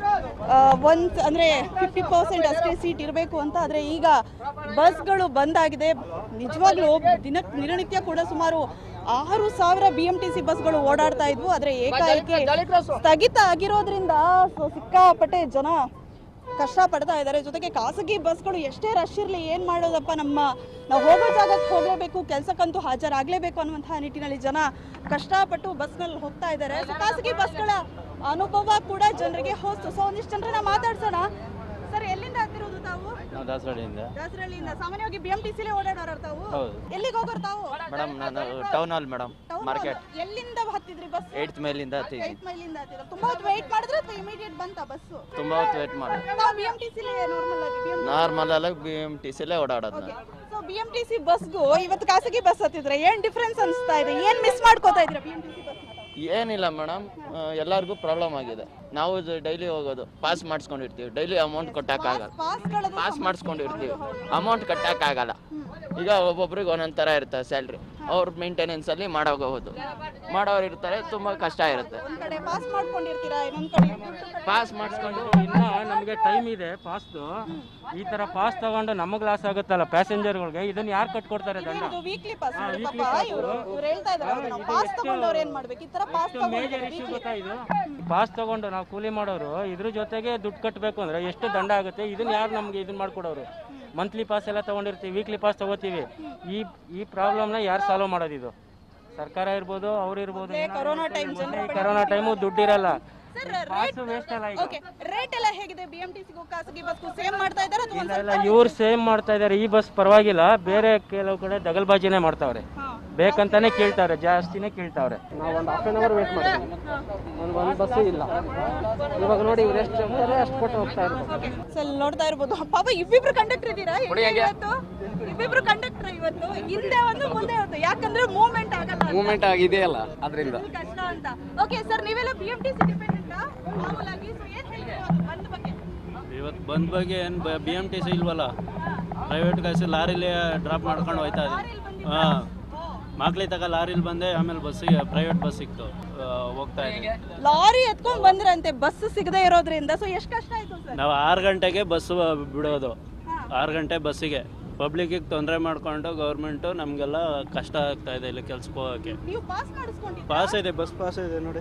ಒಂದು ಅಂದರೆ ಫಿಫ್ಟಿ ಪರ್ಸೆಂಟ್ ಅಷ್ಟೇ ಸೀಟ್ ಇರಬೇಕು ಅಂತ ಆದರೆ ಈಗ ಬಸ್ಗಳು ಬಂದಾಗಿದೆ ನಿಜವಾಗ್ಲೂ ದಿನ ದಿನನಿತ್ಯ ಕೂಡ ಸುಮಾರು ಆರು ಸಾವಿರ ಬಿ ಎಂ ಟಿ ಸಿ ಬಸ್ಗಳು ಓಡಾಡ್ತಾ ಇದ್ವು ಆದರೆ ಏಕಾಏಕಿ ಸ್ಥಗಿತ ಆಗಿರೋದ್ರಿಂದ ಸೊ ಸಿಕ್ಕಾಪಟ್ಟೆ ಜನ ಕಷ್ಟ ಪಡ್ತಾ ಇದ್ದಾರೆ ಜೊತೆಗೆ ಖಾಸಗಿ ಬಸ್ಗಳು ಎಷ್ಟೇ ರಶ್ ಇರಲಿ ಏನು ಮಾಡೋದಪ್ಪ ನಮ್ಮ ನಾವು ಹೋಗೋ ಜಾಗಕ್ಕೆ ಹೋಗಲೇಬೇಕು ಕೆಲಸಕ್ಕಂತೂ ಹಾಜರಾಗಲೇಬೇಕು ಅನ್ನುವಂತಹ ನಿಟ್ಟಿನಲ್ಲಿ ಜನ ಕಷ್ಟಪಟ್ಟು ಬಸ್ನಲ್ಲಿ ಹೋಗ್ತಾ ಇದ್ದಾರೆ ಸೊ ಖಾಸಗಿ ಬಸ್ಗಳ ಅನುಭವ ಕೂಡ ಜನರಿಗೆ ಹೋಸ್ತು ಸೊ ಒಂದಿಷ್ಟು ಜನರನ್ನ ಮಾತಾಡ್ಸೋಣ ಸರ್ ಎಲ್ಲಿಂದ ಹತ್ತಿರೋದು ತಾವು ನಾವು ದಾಸರಳ್ಳಿಯಿಂದ ದಾಸರಳ್ಳಿಯಿಂದ ಸಾಮಾನ್ಯವಾಗಿ ಬಿ ಎಂ ಟಿ ಸಿಲೇ ಓಡಾಡೋರು ತಾವು ಹೌದು. ಎಲ್ಲಿಗೆ ಹೋಗೋರು ತಾವು ಮೇಡಮ್ ನಾನು town hall madam Town market hall. ಎಲ್ಲಿಂದ ಹತ್ತಿದ್ರಿ ಬಸ್ ಏಯ್ಟ್ ಮೇಲಿಂದ ಹತ್ತಿದ್ವಿ ಏಟ್ ಮೈಲಿಂದ ಹತ್ತಿದ್ರು ತುಂಬಾ ಹೊತ್ತು ವೆಯ್ಟ್ ಮಾಡಿದ್ರೆ ಅಥವಾ ಇಮಿಡಿಯೇಟ್ ಬಂತ ಬಸ್ಸು ತುಂಬ ಹೊತ್ತು ವೇಟ್ ಮಾಡಿ ನಾವು ಬಿ ಎಂ ಟಿ ಸಿಲೇ ನಾರ್ಮಲ್ ಆಗಿ BMTC ನಾರ್ಮಲ್ ಅಲ್ಲ ಬಿ ಎಮ್ ಟಿ ಸಿಲೇ ಓಡಾಡೋದು ನಾನು so B M T C ಬಸ್ಗೂ ಇವತ್ತು ಖಾಸಗಿ ಬಸ್ ಹತ್ತಿದ್ರೆ ಏನ್ ಡಿಫ್ರೆನ್ಸ್ ಅನಿಸ್ತಾ ಇದೆ ಏನ್ ಮಿಸ್ ಮಾಡ್ಕೋತಾ ಇದ್ರ B M T C bus ಏನಿಲ್ಲ ಮೇಡಮ್ ಎಲ್ಲರಿಗೂ ಪ್ರಾಬ್ಲಮ್ ಆಗಿದೆ ನಾವು ಡೈಲಿ ಹೋಗೋದು ಪಾಸ್ ಮಾಡಿಸ್ಕೊಂಡಿರ್ತೀವಿ ಡೈಲಿ ಅಮೌಂಟ್ ಕಟ್ಟಕ್ಕಾಗಲ್ಲ ಪಾಸ್ಗಳದು ಪಾಸ್ ಮಾಡಿಸ್ಕೊಂಡಿರ್ತೀವಿ ಅಮೌಂಟ್ ಕಟ್ಟಕ್ಕಾಗಲ್ಲ ಈಗ ಒಬ್ಬೊಬ್ರಿಗೆ ಒಂದೊಂದು ಥರ ಇರ್ತದೆ ಸ್ಯಾಲ್ರಿ ಅವ್ರ ಮೇಂಟೆನೆನ್ಸಲ್ಲಿ ಮಾಡೋಗೋದು ಮಾಡೋರು ಇರ್ತಾರೆ ತುಂಬ ಕಷ್ಟ ಇರುತ್ತೆ ಒಂದ್ ಕಡೆ ಪಾಸ್ ಮಾಡ್ಕೊಂಡಿರ್ತೀರಾ ಇನ್ನೊಂದ್ ಕಡೆ ದುಡ್ಡು ಕಟ್ಟಿ- ಪಾಸ್ ಮಾಡಿಸ್ಕೊಂಡು ಇನ್ನ ನಮಗೆ ಟೈಮ್ ಇದೆ ಪಾಸ್ದು ಈ ತರ ಪಾಸ್ ತಗೊಂಡು ನಮಗೆ ಲಾಸ್ ಆಗುತ್ತಲ್ಲ ಪ್ಯಾಸೆಂಜರ್ಗಳಿಗೆ ಇದನ್ನ ಯಾರು ಕಟ್ಕೊಡ್ತಾರೆ ದಂಡ ಇದು ವೀಕ್ಲಿ ಪಾಸ್ ಹಾ, weekly ಪಾಪ pass. ಇವರು ಇವ್ರು ಹೇಳ್ತಾ ಇದಾರೆ ಹಾ, ನಾವು ಇದು ಪಾಸ್ ಎಷ್ಟು- ತಗೊಂಡವ್ರು ಏನ್ ಮಾಡ್ಬೇಕು ಈ ತರ ಪಾಸ್ ಮೇಜರ್ ಇಶ್ಯೂ ಗೊತ್ತಾ ಇದು ಪಾಸ್ ತಗೊಂಡು ನಾವು ಕೂಲಿ ಮಾಡೋರು ಇದ್ರ ಜೊತೆಗೆ ದುಡ್ಡು ಕಟ್ಟಬೇಕು ಅಂದ್ರೆ ಎಷ್ಟು ದಂಡ ಆಗುತ್ತೆ ಇದನ್ನ ಯಾರು ನಮ್ಗೆ ಇದನ್ನ ಮಾಡ್ಕೊಡೋರು ಮಂತ್ಲಿ ಪಾಸ್ ಎಲ್ಲ ತಗೊಂಡಿರ್ತೀವಿ ವೀಕ್ಲಿ ಪಾಸ್ ತಗೋತೀವಿ ಈ ಈ ಪ್ರಾಬ್ಲಮ್ನ ಯಾರು ಸಾಲ್ವ್ ಮಾಡೋದು ಇದು ಸರ್ಕಾರ ಇರ್ಬೋದು ಅವ್ರು ಇರ್ಬೋದು ಕೊರೋನಾ ಟೈಮ್ ಕರೋನಾ ಟೈಮು ದುಡ್ಡಿರಲ್ಲ ಸರ್ ಪಾಸ್ ವೇಸ್ಟ್ ಅಲ್ಲ ಈಗ ಓಕೆ ರೇಟ್ ಎಲ್ಲ ಹೇಗಿದೆ ಬಿ ಎಂ ಟಿ ಸಿಗೂ ಖಾಸಗಿ ಬಸ್ಗೂ ಸೇಮ್ ಮಾಡ್ತಾ ಇದ್ದಾರೆ ಅಥವಾ ಒಂದ್ ಇಲ್ಲ ಇಲ್ಲ ಇವ್ರು ಸೇಮ್ ಮಾಡ್ತಾ ಇದಾರೆ ಈ ಬಸ್ ಪರವಾಗಿಲ್ಲ ಬೇರೆ ಕೆಲವು ಕಡೆ ದಗಲ್ಬಾಜಿನೇ ಮಾಡ್ತಾವ್ರೆ ಬೇಕಂತಾನೆ ಕೇಳ್ತಾವ್ರೆ ಜಾಸ್ತಿನೇ ಕೇಳ್ತಾವ್ರೆ ನಾವು ಒಂದು ಹಾಫ್ ಆನ್ ಅವರ್ ವೇಟ್ ಮಾಡ್ತೀವಿ ಒಂದು ಒಂದು ಬಸ್ಸು ಇಲ್ಲ ಇವಾಗ ನೋಡಿ ಇವ್ರು ಎಷ್ಟು ಹೇಳ್ತಾರೆ ಅಷ್ಟು ಕೊಟ್ಟು ಹೋಗ್ತಾ ಇರ್ಬೋದು ಸರ್ ನೋಡ್ತಾ ಇರ್ಬೋದು ಪಾಪ ಇಬ್ಬಿಬ್ರು ಕಂಡಕ್ಟರ್ ಇದ್ದೀರಾ ಹೆಂಗೆ ಇವತ್ತು ಇಬ್ಬಿಬ್ರು ಕಂಡಕ್ಟರ್ ಇವತ್ತು ಹಿಂದೆ ಒಂದು ಮುಂದೆ ಒಂದು ಯಾಕಂದ್ರೆ ಮೂವ್ಮೆಂಟ್ ಆಗಲ್ಲ ಅಂತ. ಮೂವ್ಮೆಂಟ್ ಆಗಿದೆಯಲ್ಲ ಅದರಿಂದ full ಕಷ್ಟ ಅಂತ ಓಕೆ ಸರ್ ನೀವೆಲ್ಲ ಬಿ ಎಂ ಟಿ ಸಿ ಡಿಪೆಂಡೆಂಟಾ ಮಾಮೂಲಾಗಿ ಸೊ ಏನ್ ಹೇಳ್ತೀರಾ ಅದು ಬಂದ್ ಬಗ್ಗೆ ಇವತ್ತು ಬಂದ ಬಗ್ಗೆ ಏನು ಬಿ ಎಮ್ ಟಿ ಸಿ ಇಲ್ವಲ್ಲ ಪ್ರೈವೇಟ್ ಗಾಸಿ ಲಾರಿಲಿ ಡ್ರಾಪ್ ಮಾಡ್ಕೊಂಡು ಹೋಯ್ತಾ ಇದೆ ಹಾಂ ಮಕ್ಳಿ ತಗ ಲಾರಿಲಿ ಬಂದೆ ಆಮೇಲೆ ಬಸ್ಸಿಗೆ ಪ್ರೈವೇಟ್ ಬಸ್ ಸಿಕ್ತು ಆ, ಹೋಗ್ತಾ ಇದ್ದೀವಿ ಲಾರಿ ಎತ್ಕೊಂಡ್ ಬಂದ್ರಂತೆ ಬಸ್ ಸಿಗದೆ ಇರೋದ್ರಿಂದ ಸೊ ಎಷ್ಟು ಕಷ್ಟ ಆಯ್ತು ಸರ್ ನಾವು ಆರು ಗಂಟೆಗೆ ಬಸ್ಸು ಬಿಡೋದು ಆರು ಗಂಟೆ ಬಸ್ಸಿಗೆ ಪಬ್ಲಿಕ್ಕಿಗೆ ತೊಂದರೆ ಮಾಡಿಕೊಂಡು ಗೌರ್ಮೆಂಟು ನಮಗೆಲ್ಲ ಕಷ್ಟ ಆಗ್ತಾ ಇದೆ ಇಲ್ಲಿ ಕೆಲ್ಸಕ್ಕೆ ಹೋಗೋಕ್ಕೆ ನೀವು ಪಾಸ್ ಮಾಡಿಸ್ಕೊಂಡಿದ್ದೀರಾ ಪಾಸ್ ಇದೆ ಬಸ್ ಪಾಸ್ ಇದೆ ನೋಡಿ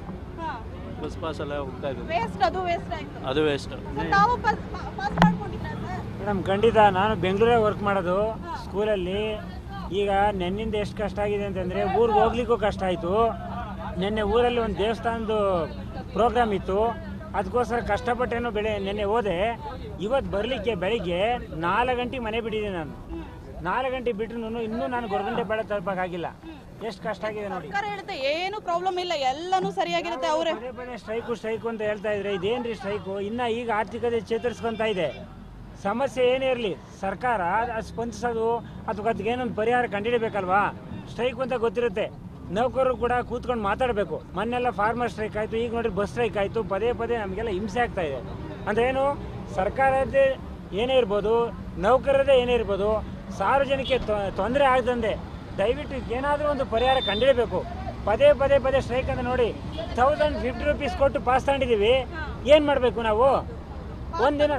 ಬಸ್ ಪಾಸ್ ಎಲ್ಲ ಹೋಗ್ತಾ ಇದ್ದೀವಿ ವೇಸ್ಟ್ ಅದು ವೇಸ್ಟ್ ಆಯ್ತು ಅದು ವೇಸ್ಟ್ So ತಾವು ಪಾಸ್ ಮಾಡ್ಕೊಂಡಿದ್ದೀರಾ ಸರ್ ಮೇಡಮ್ ಖಂಡಿತ ನಾನು ಬೆಂಗಳೂರೇ ವರ್ಕ್ ಮಾಡೋದು ಸ್ಕೂಲಲ್ಲಿ ಈಗ ನೆನ್ನಿಂದ ಎಷ್ಟು ಕಷ್ಟ ಆಗಿದೆ ಅಂತಂದರೆ ಊರಿಗೆ ಹೋಗ್ಲಿಕ್ಕೂ ಕಷ್ಟ ಆಯಿತು ನಿನ್ನೆ ಊರಲ್ಲಿ ಒಂದು ದೇವಸ್ಥಾನದ ಪ್ರೋಗ್ರಾಮ್ ಇತ್ತು ಅದಕ್ಕೋಸ್ಕರ ಕಷ್ಟಪಟ್ಟೇನೋ ಬೆಳೆ ನೆನ್ನೆ ಹೋದೆ ಇವತ್ತು ಬರಲಿಕ್ಕೆ ಬೆಳಿಗ್ಗೆ ನಾಲ್ಕು ಗಂಟೆಗೆ ಮನೆ ಬಿಟ್ಟಿದ್ದೀನಿ ನಾನು ನಾಲ್ಕು ಗಂಟೆ ಬಿಟ್ಟರು ಇನ್ನೂ ನಾನು ಗೊರಗಂಟೆ ಬೆಳೆ ತಲುಪಕ್ಕಾಗಿಲ್ಲ ಎಷ್ಟು ಕಷ್ಟ ಆಗಿದೆ ನೋಡಿ ಸರ್ಕಾರ ಹೇಳುತ್ತೆ ಏನು ಪ್ರಾಬ್ಲಮ್ ಇಲ್ಲ ಎಲ್ಲಾನು ಸರಿಯಾಗಿರುತ್ತೆ ಅವರೇ ಪದೇ ಪದೇ ಸ್ಟ್ರೈಕು ಸ್ಟ್ರೈಕು ಅಂತ ಹೇಳ್ತಾ ಇದ್ರೆ ಇದೇನ್ರಿ ಸ್ಟ್ರೈಕು ಇನ್ನ ಈಗ ಆರ್ಥಿಕತೆ ಚೇತರಿಸ್ಕೊಂತ ಇದೆ ಸಮಸ್ಯೆ ಏನೇ ಇರಲಿ ಸರ್ಕಾರ ಅದು ಸ್ಪಂದಿಸೋದು ಅಥವಾ ಅದಕ್ಕೆ ಏನೊಂದು ಪರಿಹಾರ ಕಂಡುಹಿಡಬೇಕಲ್ವಾ ಸ್ಟ್ರೈಕ್ ಅಂತ ಗೊತ್ತಿರುತ್ತೆ ನೌಕರರು ಕೂಡ ಕೂತ್ಕೊಂಡು ಮಾತಾಡಬೇಕು ಮೊನ್ನೆಲ್ಲ ಫಾರ್ಮರ್ ಸ್ಟ್ರೈಕ್ ಆಯಿತು ಈಗ ನೋಡಿ ಬಸ್ ಸ್ಟ್ರೈಕ್ ಆಯಿತು ಪದೇ ಪದೇ ನಮಗೆಲ್ಲ ಹಿಂಸೆ ಆಗ್ತಾ ಇದೆ ಅಂದ್ರೆ ಏನು ಸರ್ಕಾರದ್ದೇ ಏನೇ ಇರ್ಬೋದು ನೌಕರರದೇ ಏನೇ ಇರ್ಬೋದು ಸಾರ್ವಜನಿಕ ತೊಂದರೆ ಆಗದಂತೆ ದಯವಿಟ್ಟು ಏನಾದರೂ ಒಂದು ಪರಿಹಾರ ಕಂಡುಹಿಡಬೇಕು ಪದೇ ಪದೇ ಪದೇ ಸ್ಟ್ರೈಕ್ ಅಂತ ನೋಡಿ ತೌಸಂಡ್ ಫಿಫ್ಟಿ ರುಪೀಸ್ ಕೊಟ್ಟು ಪಾಸ್ ತಗೊಂಡಿದ್ದೀವಿ ಏನು ಮಾಡಬೇಕು ನಾವು ಒಂದಿನ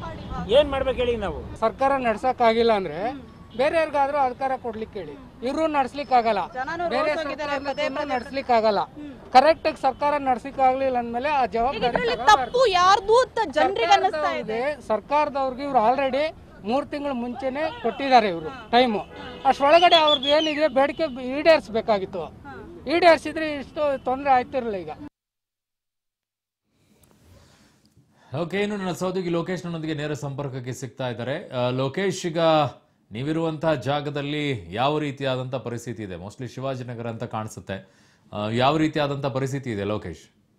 ಏನು ಮಾಡ್ಬೇಕು ಹೇಳಿ ನಾವು ಸರ್ಕಾರ ನಡ್ಸಕ್ಕಾಗಿಲ್ಲ ಅಂದ್ರೆ ಬೇರೆಯವ್ರಿಗಾದ್ರೂ ಅಧಿಕಾರ ಕೊಡ್ಲಿಕ್ಕೆ ಹೇಳಿ ಇವರು ನಡ್ಸ್ಲಿಕ್ಕೆ ಆಗಲ್ಲ ಜನನು ಬೇರೆ ರೋಸ್ ಹೋಗಿದ್ದಾರೆ ಪದೇ ಪದೇ ನಡ್ಸ್ಲಿಕ್ಕೆ ಆಗಲ್ಲ ಕರೆಕ್ಟ್ ಆಗಿ ಸರ್ಕಾರ ನಡ್ಸಲಿಕ್ಕೆ ಆಗ್ಲಿಲ್ಲ ಅಂದ್ಮೇಲೆ ಆ ಜವಾಬ್ದಾರಿ ಇದ್ರಲ್ಲಿ ತಪ್ಪು ಯಾರ್ದು ಅಂತ ಜನರಿಗೆ ಅನ್ನಿಸ್ತಾ ಇದೆ ಸರ್ಕಾರದವ್ರಿಗೆ- ಸರ್ಕಾರದವ್ರಿಗೆ ಇವ್ರು ಆಲ್ರೆಡಿ ಮೂರು ತಿಂಗಳ ಮುಂಚೆನೆ ಕೊಟ್ಟಿದ್ದಾರೆ ಇವರು ಟೈಮು ಅಷ್ಟೊಳಗಡೆ ಅವ್ರದ್ದು ಏನಿದೆ ಬೇಡಿಕೆ ಈಡೇರಿಸಬೇಕಾಗಿತ್ತು ಈಡೇರಿಸಿದ್ರೆ ಇಷ್ಟು ತೊಂದರೆ ಆಯ್ತಿರಲಿಲ್ಲ ಈಗ ಓಕೆ ಇನ್ನು ನನ್ನ ಸಹೋದ್ಯೋಗಿ ಲೋಕೇಶ್ ನನ್ನೊಂದಿಗೆ ನೇರ ಸಂಪರ್ಕಕ್ಕೆ ಸಿಗ್ತಾ ಇದ್ದಾರೆ ಆ, ಲೋಕೇಶ್ ಈಗ ನೀವಿರುವಂತಹ ಜಾಗದಲ್ಲಿ ಯಾವ ರೀತಿಯಾದಂಥ ಪರಿಸ್ಥಿತಿ ಇದೆ ಮೋಸ್ಟ್ಲಿ ಶಿವಾಜಿನಗರ ಅಂತ ಕಾಣಿಸುತ್ತೆ ಆ, ಯಾವ ರೀತಿಯಾದಂಥ ಪರಿಸ್ಥಿತಿ ಇದೆ ಲೋಕೇಶ್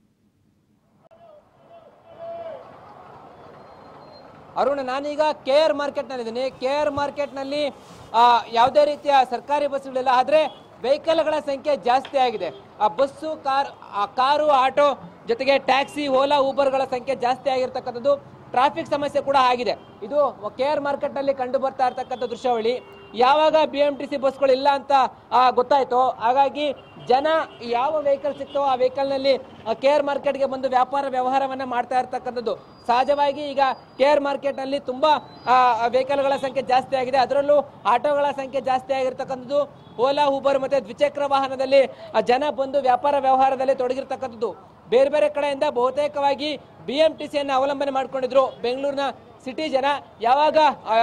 ಅರುಣ್ ನಾನೀಗ ಕೆ ಆರ್ ಮಾರ್ಕೆಟ್ನಲ್ಲಿದ್ದೀನಿ ಕೆ ಆರ್ ಮಾರ್ಕೆಟ್ನಲ್ಲಿ ಆ, ಯಾವುದೇ ರೀತಿಯ ಸರ್ಕಾರಿ ಬಸ್ಗಳಿಲ್ಲ ಆದರೆ ವೆಹಿಕಲ್ಗಳ ಸಂಖ್ಯೆ ಜಾಸ್ತಿ ಆಗಿದೆ ಆ ಬಸ್ಸು ಕಾರ್ ಆ ಕಾರು ಆಟೋ ಜೊತೆಗೆ ಟ್ಯಾಕ್ಸಿ ಓಲಾ ಊಬರ್ಗಳ ಸಂಖ್ಯೆ ಜಾಸ್ತಿ ಆಗಿರ್ತಕ್ಕಂಥದ್ದು ಟ್ರಾಫಿಕ್ ಸಮಸ್ಯೆ ಕೂಡ ಆಗಿದೆ ಇದು ಕೆ ಆರ್ ಮಾರ್ಕೆಟ್ನಲ್ಲಿ ಕಂಡು ಬರ್ತಾ ಇರ್ತಕ್ಕಂಥ ದೃಶ್ಯಾವಳಿ ಯಾವಾಗ ಬಿ ಎಂ ಟಿ ಸಿ ಬಸ್ಗಳು ಇಲ್ಲ ಅಂತ ಆ, ಗೊತ್ತಾಯ್ತೋ ಹಾಗಾಗಿ ಜನ ಯಾವ ವೆಹಿಕಲ್ ಸಿಗ್ತೋ ಆ ವೆಹಿಕಲ್ನಲ್ಲಿ ಕೆ ಆರ್ ಮಾರ್ಕೆಟ್ಗೆ ಬಂದು ವ್ಯಾಪಾರ ವ್ಯವಹಾರವನ್ನ ಮಾಡ್ತಾ ಇರ್ತಕ್ಕಂಥದ್ದು ಸಹಜವಾಗಿ ಈಗ ಕೆ ಆರ್ ಮಾರ್ಕೆಟ್ನಲ್ಲಿ ತುಂಬಾ ವೆಹಿಕಲ್ಗಳ ಸಂಖ್ಯೆ ಜಾಸ್ತಿ ಆಗಿದೆ ಅದರಲ್ಲೂ ಆಟೋಗಳ ಸಂಖ್ಯೆ ಜಾಸ್ತಿ ಆಗಿರ್ತಕ್ಕಂಥದ್ದು ಓಲಾ ಊಬರ್ ಮತ್ತೆ ದ್ವಿಚಕ್ರ ವಾಹನದಲ್ಲಿ ಆ, ಜನ ಬಂದು ವ್ಯಾಪಾರ ವ್ಯವಹಾರದಲ್ಲಿ ತೊಡಗಿರ್ತಕ್ಕಂಥದ್ದು ಬೇರೆ ಬೇರೆ ಕಡೆಯಿಂದ ಬಹುತೇಕವಾಗಿ ಬಿ ಎಂ ಟಿ ಸಿಯನ್ನು ಅವಲಂಬನೆ ಮಾಡ್ಕೊಂಡಿದ್ರು ಬೆಂಗಳೂರಿನ ಸಿಟಿ ಜನ ಯಾವಾಗ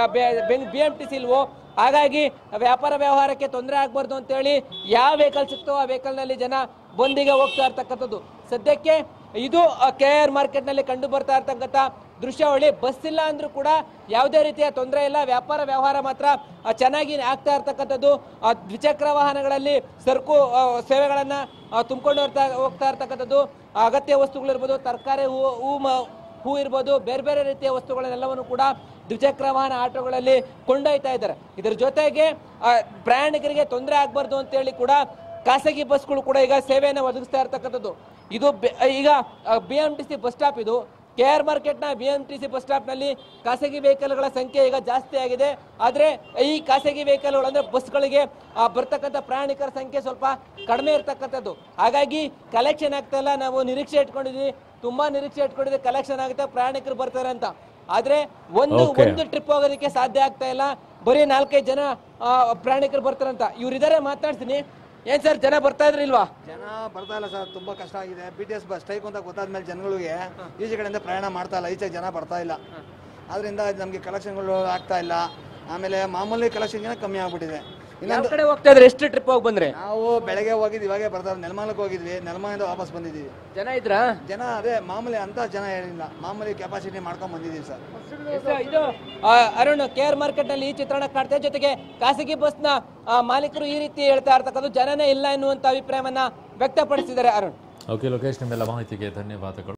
ಬಿ ಎಂ ಟಿ ಸಿ ಇಲ್ವೋ ಹಾಗಾಗಿ ವ್ಯಾಪಾರ ವ್ಯವಹಾರಕ್ಕೆ ತೊಂದರೆ ಆಗ್ಬಾರ್ದು ಅಂತೇಳಿ ಯಾವ ವೆಹಿಕಲ್ ಸಿಕ್ತೋ ಆ ವೆಹಿಕಲ್ನಲ್ಲಿ ಜನ ಬಂದಿಗೆ ಹೋಗ್ತಾ ಇರ್ತಕ್ಕಂಥದ್ದು ಸದ್ಯಕ್ಕೆ ಇದು ಕೆ ಆರ್ ಮಾರ್ಕೆಟ್ನಲ್ಲಿ ಕಂಡು ಬರ್ತಾ ಇರ್ತಕ್ಕಂಥ ದೃಶ್ಯಾವಳಿ ಬಸ್ ಇಲ್ಲ ಅಂದ್ರೂ ಕೂಡ ಯಾವುದೇ ರೀತಿಯ ತೊಂದರೆ ಇಲ್ಲ ವ್ಯಾಪಾರ ವ್ಯವಹಾರ ಮಾತ್ರ ಆ, ಚೆನ್ನಾಗಿ ಆಗ್ತಾ ಇರ್ತಕ್ಕಂಥದ್ದು ಆ, ದ್ವಿಚಕ್ರ ವಾಹನಗಳಲ್ಲಿ ಸರಕು ಆ, ಸೇವೆಗಳನ್ನ ಆ, ತುಂಬಿಕೊಂಡು ಹೋಗ್ತಾ ಹೋಗ್ತಾ ಇರ್ತಕ್ಕಂಥದ್ದು ಅಗತ್ಯ ವಸ್ತುಗಳಿರ್ಬೋದು ತರಕಾರಿ ಹೂ ಹೂ ಮ- ಹೂ ಇರ್ಬೋದು ಬೇರೆ ಬೇರೆ ರೀತಿಯ ವಸ್ತುಗಳನ್ನೆಲ್ಲವನ್ನು ಕೂಡ ದ್ವಿಚಕ್ರ ವಾಹನ ಆಟೋಗಳಲ್ಲಿ ಕೊಂಡೊಯ್ತಾ ಇದ್ದಾರೆ ಇದರ ಜೊತೆಗೆ ಆ, ಪ್ರಯಾಣಿಕರಿಗೆ ತೊಂದರೆ ಆಗಬಾರ್ದು ಅಂತೇಳಿ ಕೂಡ ಖಾಸಗಿ ಬಸ್ಗಳು ಕೂಡ ಈಗ ಸೇವೆಯನ್ನು ಒದಗಿಸ್ತಾ ಇರ್ತಕ್ಕಂಥದ್ದು ಇದು ಬೆ- ಈಗ B M T C bus stop ಇದು ಕೆ ಆರ್ ಮಾರ್ಕೆಟ್ನ B M T C bus ಸ್ಟಾಪ್ನಲ್ಲಿ ಖಾಸಗಿ ವೆಹಿಕಲ್ಗಳ ಸಂಖ್ಯೆ ಈಗ ಜಾಸ್ತಿ ಆಗಿದೆ ಆದರೆ ಈ ಖಾಸಗಿ ವೆಹಿಕಲ್ಗಳು ಅಂದರೆ ಬಸ್ಗಳಿಗೆ ಆ, ಬರ್ತಕ್ಕಂಥ ಪ್ರಯಾಣಿಕರ ಸಂಖ್ಯೆ ಸ್ವಲ್ಪ ಕಡಿಮೆ ಇರ್ತಕ್ಕಂಥದ್ದು ಹಾಗಾಗಿ ಕಲೆಕ್ಷನ್ ಆಗ್ತಾ ಇಲ್ಲ ನಾವು ನಿರೀಕ್ಷೆ ಇಟ್ಕೊಂಡಿದ್ವಿ ತುಂಬಾ ನಿರೀಕ್ಷೆ ಇಟ್ಕೊಂಡಿದ್ವಿ ಕಲೆಕ್ಷನ್ ಆಗುತ್ತೆ ಪ್ರಯಾಣಿಕರು ಬರ್ತಾರೆ ಅಂತ ಆದ್ರೆ ಒಂದು Okay. ಒಂದು ಟ್ರಿಪ್ ಹೋಗೋದಕ್ಕೆ ಸಾಧ್ಯ ಆಗ್ತಾ ಇಲ್ಲ ಬರೀ ನಾಲ್ಕೈದು ಜನ ಆ, ಪ್ರಯಾಣಿಕರು ಬರ್ತಾರಂತ ಇವ್ರಿದ್ದಾರೆ ಮಾತಾಡ್ತೀನಿ ಏನ್ ಸರ್ ಜನ ಬರ್ತಾ ಇದ್ರಿ ಇಲ್ವಾ ಜನ ಬರ್ತಾ ಇಲ್ಲ ಸರ್ ತುಂಬಾ ಕಷ್ಟ ಆಗಿದೆ B T S bus strike ಅಂತ ಗೊತ್ತಾದ್ಮೇಲೆ ಜನಗಳಿಗೆ ಈಚೆ ಕಡೆಯಿಂದ ಪ್ರಯಾಣ ಮಾಡ್ತಾ ಇಲ್ಲ ಈಚೆ ಜನ ಬರ್ತಾ ಇಲ್ಲ ಆದ್ರಿಂದ ನಮಗೆ ಕಲೆಕ್ಷನ್ಗಳು ಆಗ್ತಾ ಇಲ್ಲ ಆಮೇಲೆ ಮಾಮೂಲಿ ಕಲೆಕ್ಷನ್ ಕಮ್ಮಿ ಆಗ್ಬಿಟ್ಟಿದೆ ಯಾವ ಇನ್ನೊಂದು ಕಡೆ ಹೋಗ್ತಾ ಇದ್ರೆ ಎಷ್ಟು ಟ್ರಿಪ್ ಹೋಗಿ ಬಂದ್ರೆ ನಾವು ಬೆಳಗ್ಗೆ ಹೋಗಿದ್ವಿ ಇವಾಗೆ ಬರ್ತಾರೆ ನೆಲಮಂಗಲಕ್ಕೆ ಹೋಗಿದ್ವಿ ನೆಲಮಂಗಲಿಂದ ವಾಪಸ್ ಬಂದಿದ್ದೀವಿ ಜನ ಇದ್ರಾ ಜನ ಅದೇ ಮಾಮೂಲಿ ಅಂತ ಜನ ಏನಿಲ್ಲ ಮಾಮೂಲಿ ಕೆಪಾಸಿಟಿ ಮಾಡ್ಕೊಂಡ್ ಬಂದಿದ್ದೀವಿ ಸರ್ ಎಸ್, ಇದು ಆ, ಅರುಣ್ ಕೆ ಆರ್ ಮಾರ್ಕೆಟ್ ನಲ್ಲಿ ಈ ಚಿತ್ರಣ ಕಾಡ್ತಾ ಇದೆ. ಜೊತೆಗೆ ಖಾಸಗಿ ಬಸ್ ನ ಮಾಲೀಕರು ಈ ರೀತಿ ಹೇಳ್ತಾ ಇರ್ತಕ್ಕಂಥ ಜನನೇ ಇಲ್ಲ ಎನ್ನುವಂತ ಅಭಿಪ್ರಾಯವನ್ನ ವ್ಯಕ್ತಪಡಿಸಿದ್ದಾರೆ ಅರುಣ್ ಓಕೆ ಲೋಕೇಶ್ ನಿಮ್ಮೆಲ್ಲ ಮಾಹಿತಿಗೆ ಧನ್ಯವಾದಗಳು